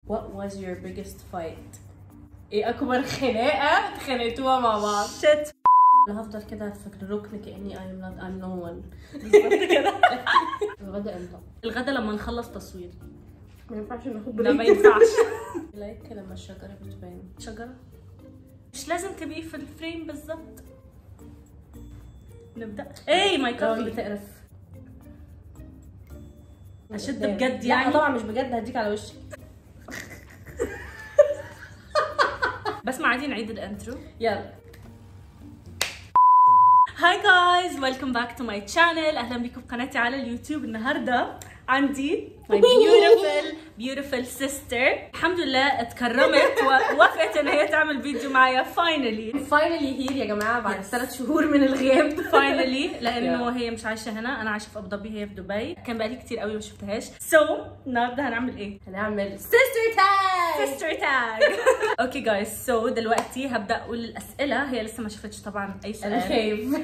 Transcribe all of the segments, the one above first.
What was your biggest fight? ايه اكبر خناقه اتخانقتوها مع بعض؟ شت انا هفضل كده في ركن كاني I'm not I'm no one بالظبط كده الغدا امتى؟ الغدا لما نخلص تصوير ما ينفعش ناخد لا ما ينفعش لايك لما الشجره بتبان شجرة مش لازم تبقي في الفريم بالظبط نبدأ اي ماي كمان كوفي بتقرف أشد قدام. بجد لا يعني؟ طبعا مش بجد هديك على وشك بس ما عادي نعيد الانترو يلا هاي جايز ويلكم باك تو ماي شانل اهلا بكم بقناتي على اليوتيوب النهارده عندي my beautiful beautiful sister الحمد لله اتكرمت ووافقت ان هي تعمل فيديو معايا finally فاينلي هير يا جماعه بعد ثلاث شهور من الغياب finally لانه هي مش عايشه هنا انا عايشه في ابو ظبي هي في دبي كان بقالي كتير قوي ما شفتهاش سو النهارده هنعمل ايه هنعمل سيستر تاج سيستر تاج اوكي جايز سو دلوقتي هبدا اقول الاسئله هي لسه ما شافتش طبعا اي انا سؤال خايف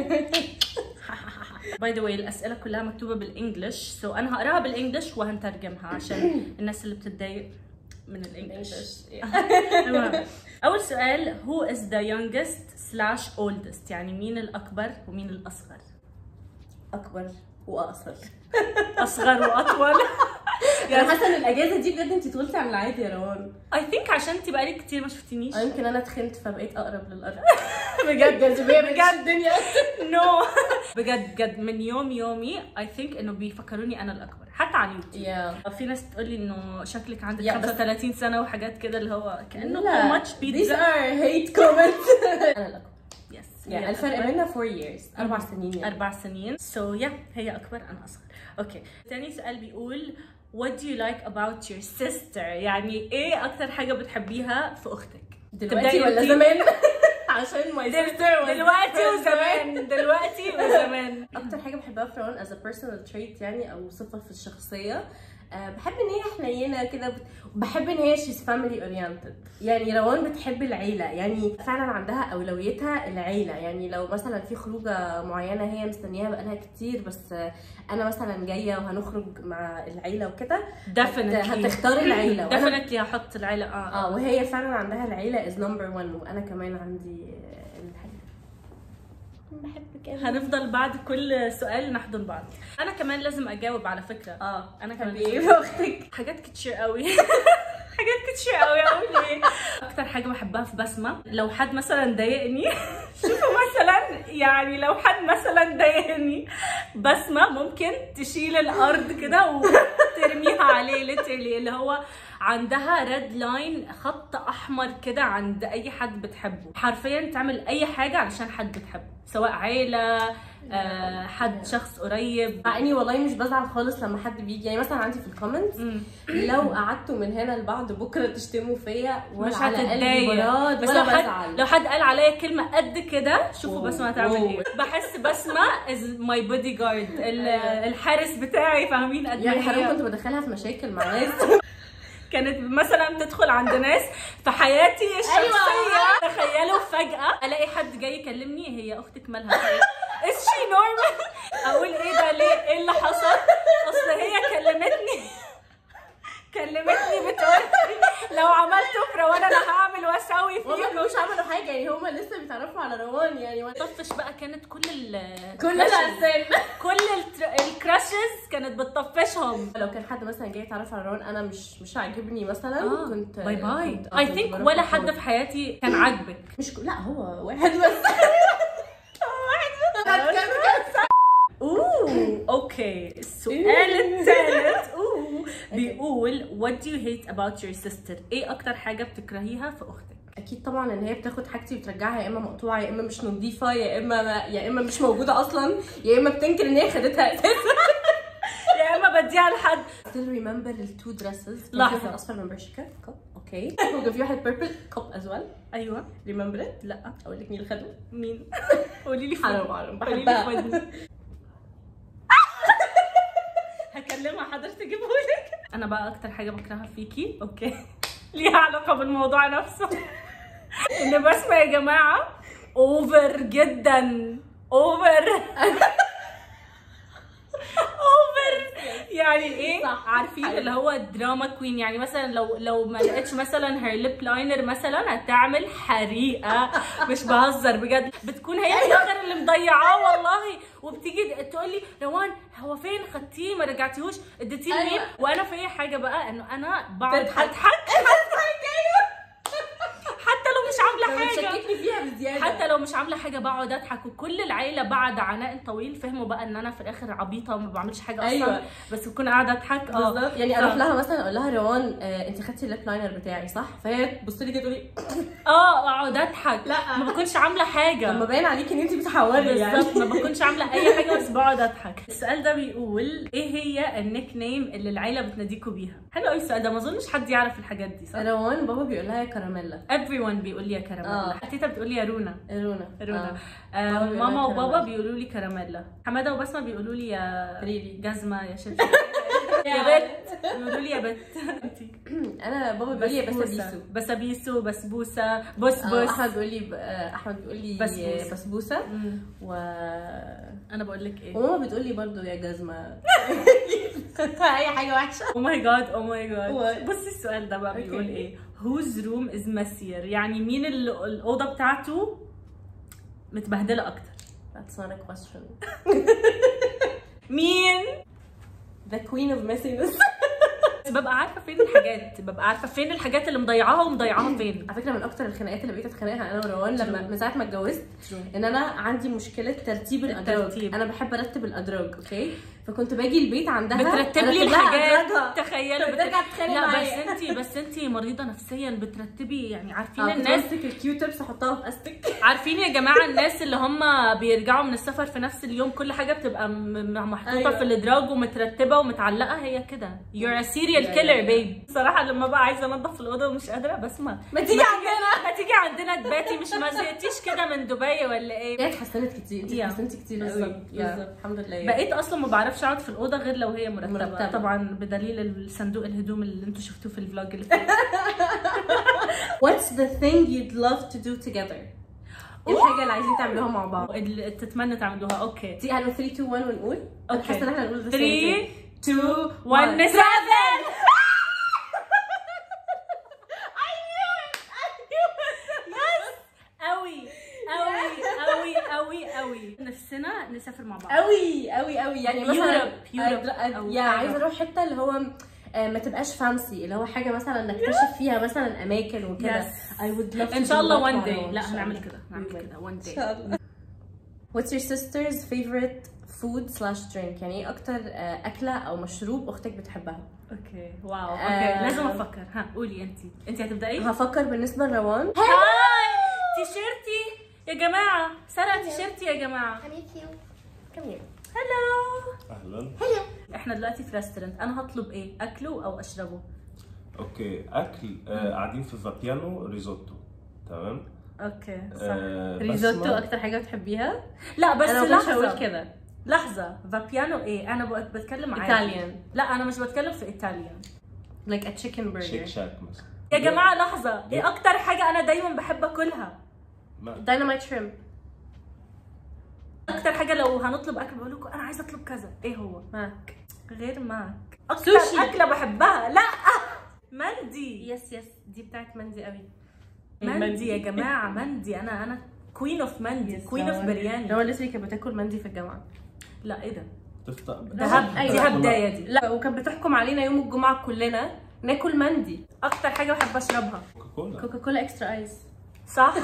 باي ذا واي الاسئله كلها مكتوبه بالانجلش سو so انا هقراها بالانجلش وهنترجمها عشان الناس اللي بتتضايق من الانجلش المهم اول سؤال who is the youngest slash oldest يعني مين الاكبر ومين الاصغر اكبر واقصر اصغر واطول يعني حاسه ان الاجازه دي بجد انت طولتي عن العادي يا روان اي ثينك عشان انت بقالي كتير ما شفتنيش أو يمكن انا تخنت فبقيت اقرب للارض بجد يا زبيه بجد الدنيا نو بجد بجد من يوم يومي اي ثينك انه بيفكروني انا الاكبر حتى على اليوتيوب يا في ناس بتقول لي انه شكلك عندك يا بس- 35 سنه وحاجات كده اللي هو كانه لا too much these pizza are hate comments انا الاكبر يس يعني الفرق بيننا 4 years اربع سنين يعني اربع سنين سو يا هي اكبر انا اصغر اوكي تاني سؤال بيقول what do you like about your sister يعني ايه اكتر حاجه بتحبيها في اختك دلوقتي تبدأي ولا انتي؟ زمان عشان my sister was دلوقتي different وزمان دلوقتي وزمان اكتر حاجه بحبها في روان as a personal trait يعني او صفه في الشخصيه آه، بحب ان هي حنينه كده بت- وبحب ان هي she's family oriented يعني روان بتحب العيله يعني فعلا عندها اولويتها العيله يعني لو مثلا في خروجه معينه هي مستنياها بقالها كتير بس آه، انا مثلا جايه وهنخرج مع العيله وكده definitely هتختار العيله وأنا- definitely هحط العيله اه اه وهي فعلا عندها العيله از نمبر 1 وانا كمان عندي آه، الحاجه بحبك قوي هنفضل بعد كل سؤال نحضن بعض انا كمان لازم اجاوب على فكره اه انا كمان بتحبي ايه في اختك حاجات كتير قوي حاجات كتير قوي قوي ليه اكتر حاجه بحبها في بسمه لو حد مثلا ضايقني شوفوا مثلا يعني لو حد مثلا ضايقني بسمه ممكن تشيل الارض كده وترميها عليه ليترلي اللي هو عندها ريد لاين خط احمر كده عند اي حد بتحبه حرفيا تعمل اي حاجه علشان حد بتحبه سواء عيله آه، حد شخص قريب مع اني والله مش بزعل خالص لما حد بيجي يعني مثلا عندي في الكومنتس مم. لو قعدتوا من هنا لبعض بكره تشتموا فيا ولا مش على قلبي هتتضايق براد بس ولا لو حد بزعل لو حد قال عليا كلمه قد كده شوفوا واو. بسمه هتعمل واو. ايه بحس بسمه از ماي بودي جارد أيوة. الحارس بتاعي فاهمين قد يعني ما حرام هي كنت بدخلها في مشاكل مع ناس كانت مثلا تدخل عند ناس في حياتي الشخصيه تخيلوا فجاه الاقي حد جاي يكلمني هي اختك مالها از شي نورمال اقول ايه ده ليه ايه اللي حصل اصل هي كلمتني كلمتني بتقول لي لو عملته في روان انا هعمل واسوي هما فيه كانوش عملوا حاجه يعني هما لسه بيتعرفوا على روان يعني وأنا- طفش بقى كانت كل ال كل الاسئله كل التر- الكراشز كانت بتطفشهم لو كان حد مثلا جاي يتعرف على روان انا مش مش عاجبني مثلا آه، كنت باي باي كنت- اي كنت ثينك بروح ولا أخرج. حد في حياتي كان عاجبك مش ك- لا هو واحد بس اوه اوكي السؤال الثالث اوه بيقول what do you hate about your sister ايه اكتر حاجه بتكرهيها في اختك اكيد طبعا ان هي بتاخد حاجتي وترجعها يا اما مقطوعه يا اما مش نظيفه يا اما ما يا اما مش موجوده اصلا يا اما بتنكر ان هي خدتها اساسا يا اما بديها لحد still remember التو دريسز لحظة. في واحد اصفر من برشيكا كوب اوكي وكان في واحد بيربل كوب از ويل ايوه ريمبر ات لا اقول لك مين اللي خده مين قولي لي حرام حرام قولي لي بحبها في ودني. هكلمها حضرتك تجيبهولك انا بقى اكتر حاجه بكرهها فيكي اوكي ليها علاقه بالموضوع نفسه ان بسمة يا جماعه اوفر جدا اوفر اوفر يعني ايه صح. عارفين أيوة. اللي هو دراما كوين يعني مثلا لو لو ما لقيتش مثلا هير ليب لاينر مثلا هتعمل حريقه مش بهزر بجد بتكون هي في الاخر اللي مضيعاه والله وبتيجي تقول لي روان هو فين خدتيه ما رجعتيهوش اديتيه أيوة. لمين وانا في حاجه بقى انه انا بقعد تضحك. اضحك حتى لو مش عامله حاجه بتشككني فيها بزياده حتى لو مش عامله حاجه بقعد اضحك وكل العيله بعد عناء طويل فهموا بقى ان انا في الاخر عبيطه وما بعملش حاجه اصلا أيوة. بس بكون قاعده اضحك اه بالظبط يعني اروح لها مثلا اقول لها روان آه انت خدتي الليب لاينر بتاعي صح؟ فهي تبص لي كده تقول لي اه اقعد اضحك لا. ما بكونش عامله حاجه لما باين عليكي ان انت بتحوري يعني بالظبط ما بكونش عامله اي حاجه بس بقعد اضحك السؤال ده بيقول ايه هي النيك نيم اللي العيله بتناديكوا بيها حلو قوي السؤال ده ما اظنش حد يعرف الحاجات دي صح روان بابا بيقول لها يا كراميلا everyone بيقول لي يا كراميلا آه. تيتا بتقول لي يا رونا رونا رونا آه. آه بابا بيقول ماما لها وبابا كراميلا. بيقولوا لي كراميلا حماده وبسمه بيقولوا لي يا ريلي. جزمه يا شبشب يا بت بيقولوا لي يا بت انتي انا بابا بيقول لي يا بسابيسو بسابيسو بسبوسه بس آه، بس احمد بيقول لي آه، احمد بيقول لي بسبوسة. بسبوسه مم. و انا بقول لك ايه وماما بتقول لي برضو يا جزمه اي حاجه وحشه او ماي جاد او ماي جاد What? بصي السؤال ده بقى Okay. بيقول ايه whose room is messier يعني مين ال- الاوضه بتاعته متبهدله اكتر That's not a question مين The queen of messiness بس ببقى عارفه فين الحاجات ببقى عارفه فين الحاجات اللي مضيعاها ومضيعاها فين على فكره من اكتر الخناقات اللي بقيت اتخانقها انا وروان لما من ساعه ما اتجوزت ان انا عندي مشكله ترتيب الادراج الترتيب. انا بحب ارتب الادراج اوكي فكنت باجي البيت عندها بترتب لي أرتب لها الحاجات أدراجها. تخيلوا بترجع بت- تتخانق لا معايا. بس انتي بس انتي مريضه نفسيا بترتبي يعني عارفين آه، الناس كنت بمسك الكيو تبس احطها في استك عارفين يا جماعه الناس اللي هم بيرجعوا من السفر في نفس اليوم كل حاجه بتبقى م- م- محطوطه أيوة. في الادراج ومترتبه ومتعلقه هي كده you're a serial لا، killer لا، لا. babe بصراحه لما بقى عايزه انضف الاوضه ومش قادره بسمع ما تيجي عندنا ما تيجي عندنا تباتي مش ما زهقتيش كده من دبي ولا ايه هي اتحسنت كتير انت Yeah. اتحسنتي كتير قوي بالظبط، Yeah. بالظبط. الحمد لله بقيت اصلا ما بعرفش اقعد في الاوضه غير لو هي مرتبه, مرتبة. مرتبة. طبعا بدليل الصندوق الهدوم اللي انتوا شفتوه في الفلوج اللي فات What's the thing you'd love to do together؟ ايه الحاجة اللي عايزين تعملوها مع بعض؟ اللي تتمنى تعملوها اوكي دي هنقول 3 2 1 ونقول انا أوكي. حاسة ان احنا هنقول the same 3 thing. 2 1 one. نترافل قوي قوي قوي قوي قوي نفسنا نسافر مع بعض قوي قوي قوي يعني مثلا Europe، Europe أد- أد- أو يا حاجة. عايزه اروح حته اللي هو آه، ما تبقاش فانسي اللي هو حاجه مثلا نكتشف فيها مثلا اماكن وكده Yes. I would love to ان do شاء الله that one مع day روان. إن لا شاء هنعمل الله. كده هنعمل We will. كده one ان day شاء الله What's your sister's favorite food slash drink يعني ايه اكتر آه، اكله او مشروب اختك بتحبها اوكي واو آه. اوكي لازم افكر ها قولي انت انت هتبداي هفكر بالنسبه لروان هاي تيشيرتي يا جماعه سرق تيشيرتي يا جماعه Come here. هلو اهلا احنا دلوقتي في ريستورانت انا هطلب ايه اكله او اشربه اوكي اكل آه قاعدين في فابيانو ريزوتو تمام اوكي صح آه ريزوتو بسمة- اكتر حاجه بتحبيها لا بس انا ما كنتش هقول لحظه كده لحظه فابيانو ايه انا بقى بتكلم عادي ايطاليان لا انا مش بتكلم في ايطاليان like a chicken شيك burger شاك مثلا يا جماعه لحظه ايه اكتر حاجه انا دايما بحب اكلها ما- dynamite shrimp اكتر حاجه لو هنطلب اكل بقول لكم انا عايزه اطلب كذا ايه هو معك غير ماك اكتر سوشي. اكله بحبها لا مندي يس يس دي بتاعت مندي قوي مندي يا جماعه مندي انا انا كوين اوف مندي كوين اوف برياني روان لسه كانت بتاكل مندي في الجامعه لا ايه ده تفطر ده هب أيوة. دي هبدايه دي لا وكانت بتحكم علينا يوم الجمعه كلنا ناكل مندي اكتر حاجه بحب اشربها كوكاكولا كوكا كولا اكسترا ايس صح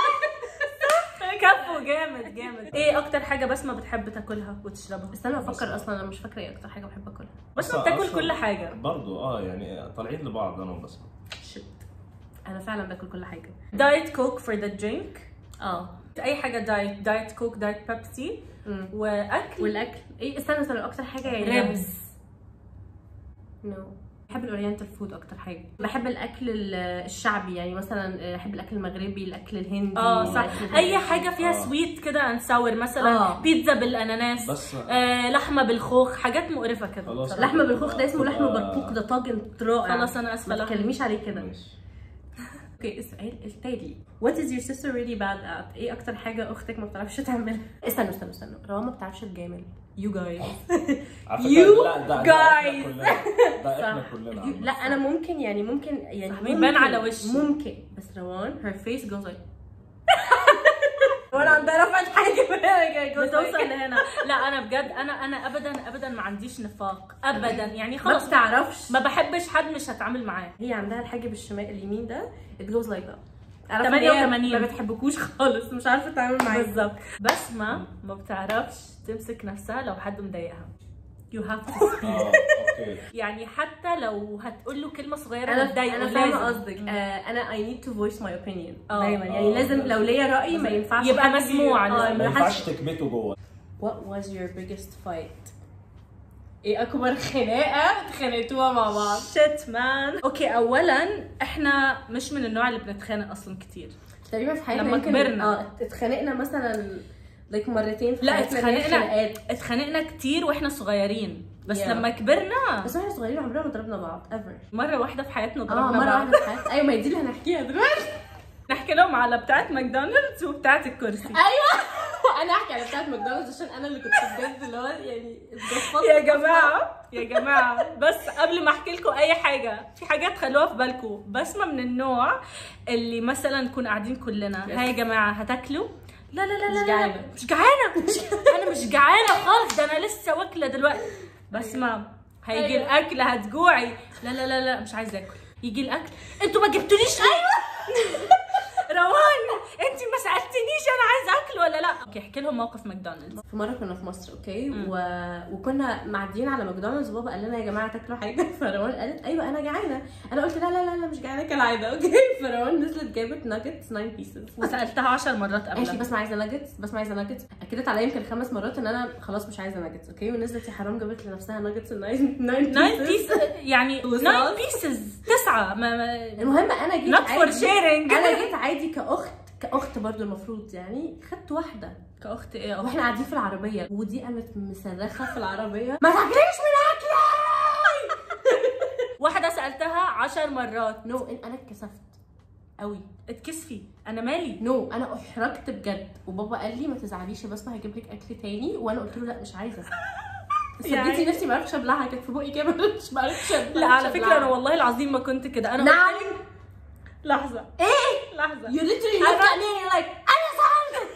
كفو جامد جامد ايه اكتر حاجه بسمه بتحب تاكلها وتشربها استنى افكر اصلا انا مش فاكره ايه اكتر حاجه بحب اكلها بسمه أصلاً- بتاكل أصلاً كل حاجه برضو اه يعني طالعين لبعض انا وبسمة شت انا فعلا باكل كل حاجه دايت كوك فور ذا درينك اه اي حاجه دايت دايت كوك دايت بيبسي أمم. واكل والاكل ايه استنى استنى اكتر حاجه يعني ريبز نو بحب الاورينتال فود اكتر حاجه بحب الاكل ال- الشعبي يعني مثلا بحب الاكل المغربي الاكل الهندي اه صح الأكل اي حاجه فيها آه. سويت كده اند ساور مثلا آه. بيتزا بالاناناس بس آه لحمه بالخوخ حاجات مقرفه كده خلاص. بصراحة. لحمه بالخوخ ده اسمه لحم تبقى- برقوق ده طاجن رائع خلاص انا اسفه ما لحمة. تتكلميش عليه كده ماشي اوكي السؤال التالي What is your sister really bad at؟ ايه اكتر حاجة اختك ما بتعرفش تعملها؟ استنوا استنوا استنوا روان ما بتعرفش تجامل You guys على فكرة You لا، ده- ده احنا guys. كلنا ده احنا كلنا عامة. لا انا ممكن يعني ممكن يعني صح، ممكن بيبان على وشي. ممكن بس روان her face goes like وانا عندها رفعت حاجه بتوصل لهنا لا انا بجد انا انا ابدا ابدا ما عنديش نفاق ابدا يعني ما خلاص بتعرفش ما بحبش حد مش هتعامل معاه هي عندها الحاجب الشمال اليمين ده it goes like that عارفة إن هي 88. ما بتحبكوش خالص مش عارفه تتعامل معاكي بالظبط بسمة ما بتعرفش تمسك نفسها لو حد مضايقها You have to speak اه اوكي يعني حتى لو هتقول له كلمة صغيرة انا بتضايقه انا فاهمه لازم. قصدك آه انا I need to voice my opinion آه. دايما يعني آه. لازم لو ليا راي ما ينفعش يبقى حد ي- مسموع، اه لازم. ما ما ينفعش حدش تكبته جوه What was your biggest fight ايه اكبر خناقه اتخانقتوها مع بعض شيت مان اوكي اولا احنا مش من النوع اللي بنتخانق اصلا كتير تقريبا في حياتنا لما يمكن- كبرنا. اه اتخانقنا مثلا like مرتين في لا حياتنا اللي هي اتخانقنا خناقات. اتخانقنا كتير واحنا صغيرين بس Yeah. لما كبرنا بس واحنا صغيرين عمرنا ما ضربنا بعض ever مرة واحدة في حياتنا اه ضربنا مره بعض واحده في حياتنا ايوه ما هي دي اللي هنحكيها دلوقتي نحكي لهم على بتاعت ماكدونالدز وبتاعت الكرسي ايوه انا احكي على بتاعت ماكدونالدز عشان انا اللي كنت بجد اللي هو يعني اتجفطت يا جماعة يا جماعة بس قبل ما احكي لكم اي حاجة في حاجات خلوها في بالكم بسمة من النوع اللي مثلا نكون قاعدين كلنا Yes. ها يا جماعة هتاكلوا لا لا لا مش لا لا جعانة. مش جعانة انا مش جعانة خالص ده انا لسه واكلة دلوقتي بسمة هيجي أيوة. الاكل هتجوعي لا لا لا لا مش عايزة اكل يجي الاكل انتوا ما جبتوليش ايوه روان انت ما سالتنيش انا عايزه اكل ولا لا اوكي احكي لهم موقف ماكدونالدز في مره كنا في مصر اوكي مم. و... وكنا معديين على ماكدونالدز وبابا قال لنا يا جماعه تاكلوا حاجه فروان قالت ايوه انا جعانه انا قلت لا لا لا لا مش جعانه كالعاده اوكي فروان نزلت جابت ناجتس 9 بيسز وسالتها 10 مرات ماشي قبل بس ما عايزه ناجتس بس ما عايزه ناجتس اكدت عليا يمكن خمس مرات ان انا خلاص مش عايزه ناجتس اوكي ونزلت يا حرام جابت لنفسها ناجتس 9 9 9 بيس يعني 9 وصلت. بيسز تسعة ما ما المهم انا جيت not for عادي sharing انا جيت عادي كاخت كاخت برضو المفروض يعني خدت واحده كاخت ايه يا اخت واحنا قاعدين في العربيه ودي قامت مصرخه في العربيه ما تاكليش من اكلي واحده سالتها 10 مرات نو no, انا اتكسفت قوي اتكسفي انا مالي نو no, انا احرجت بجد وبابا قال لي ما تزعليش يا بسمه هجيب لك اكل تاني وانا قلت له لا مش عايزه يعني- صدقتي نفسي ما اعرفش ابلعها كانت في بقي كده مش ما عرفتش أبلعها. لا على فكره انا والله العظيم ما كنت كده انا نعم قلت- لحظه ايه لحظه you literally looked at me and you're like انا زعلت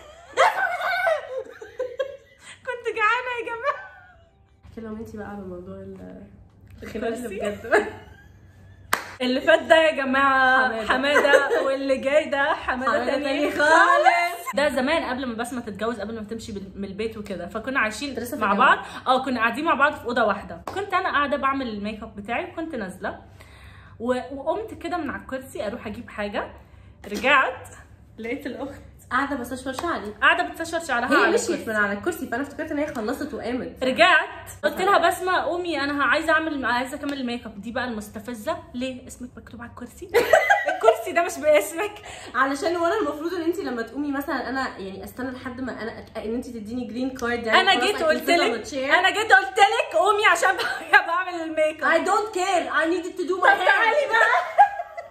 كنت جعانه يا جماعه احكي لهم انت بقى على موضوع ال- الكرسي. الخناقه اللي بجد اللي فات ده يا جماعه حمادة. حماده واللي جاي ده حماده حمادة تاني تاني خالص ده زمان قبل ما بسمه تتجوز قبل ما تمشي بال- من البيت وكده فكنا عايشين لسه في مع الجامعة. بعض اه كنا قاعدين مع بعض في اوضه واحده كنت انا قاعده بعمل الميك اب بتاعي وكنت نازله و... وقمت كده من على الكرسي اروح اجيب حاجه رجعت لقيت الاخت قاعده بستشفى شعري قاعده بتستشفر شعرها هي على مشيت الكرسي من على الكرسي فانا افتكرت ان هي خلصت وقامت رجعت قلت لها بسمة قومي انا عايزه اعمل عايزه اكمل الميك اب دي بقى المستفزه ليه اسمك مكتوب على الكرسي الكرسي ده مش باسمك علشان وانا المفروض ان انت لما تقومي مثلا انا يعني استنى لحد ما انا أت- ان انت تديني جرين كارد يعني انا خلاص جيت I can قلت sit on لك the chair. انا جيت قلت لك قومي عشان بعمل الميك اب I don't care I needed to do my طب hair تعالي بقى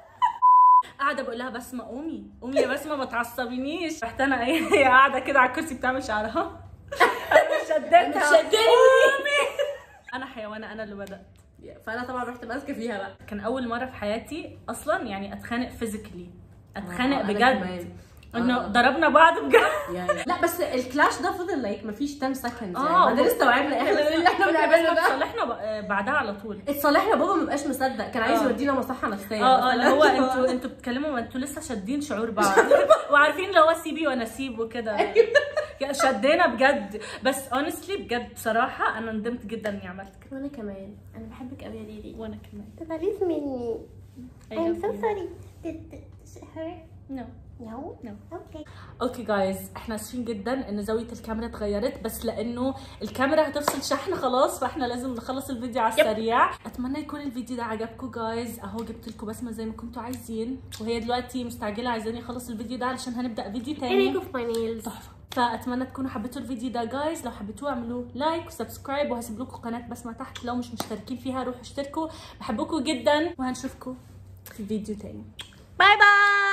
قاعده بقول لها بسمه قومي قومي يا بسمه ما تعصبينيش رحت انا ايه هي قاعده كده على الكرسي بتعمل شعرها انا شدتها شدني. قومي انا حيوانه انا اللي بدات فانا طبعا رحت ماسكه فيها بقى كان اول مره في حياتي اصلا يعني اتخانق فيزيكلي اتخانق آه، أنا بجد كمان. انه آه. ضربنا بعض بجد يعني لا بس الكلاش ده فضل لايك مفيش 10 سكند آه، يعني بعدين استوعبنا احنا اللي احنا بنعمله ده صالحنا ب- بعدها على طول اتصالحنا بابا ما بقاش مصدق كان عايز آه. يودينا مصحه نفسيه اه اه بس اللي أنا- هو انتوا انتوا بتتكلموا ما انتوا لسه شادين شعور بعض وعارفين اللي هو سيبي وانا سيب وكده يا شدينا بجد بس اونستلي بجد بصراحه انا ندمت جدا اني عملت كده وانا كمان انا بحبك قوي يا ليلي وانا كمان تغليظ مني I I'm love so you. sorry did, did it hurt No. no No. okay اوكي جايز احنا اسفين جدا ان زاويه الكاميرا اتغيرت بس لانه الكاميرا هتفصل شحن خلاص فاحنا لازم نخلص الفيديو على السريع اتمنى يكون الفيديو ده عجبكم جايز اهو جبت لكم بسمه زي ما كنتوا عايزين وهي دلوقتي مستعجله عايزاني اخلص الفيديو ده علشان هنبدا فيديو تاني of my nails تحفه فاتمنى تكونوا حبيتوا الفيديو ده جايز لو حبيتوه اعملوا لايك وسبسكرايب وهسيب لكم قناه بسمه تحت لو مش مشتركين فيها روحوا اشتركوا بحبكم جدا وهنشوفكم في فيديو تاني باي باي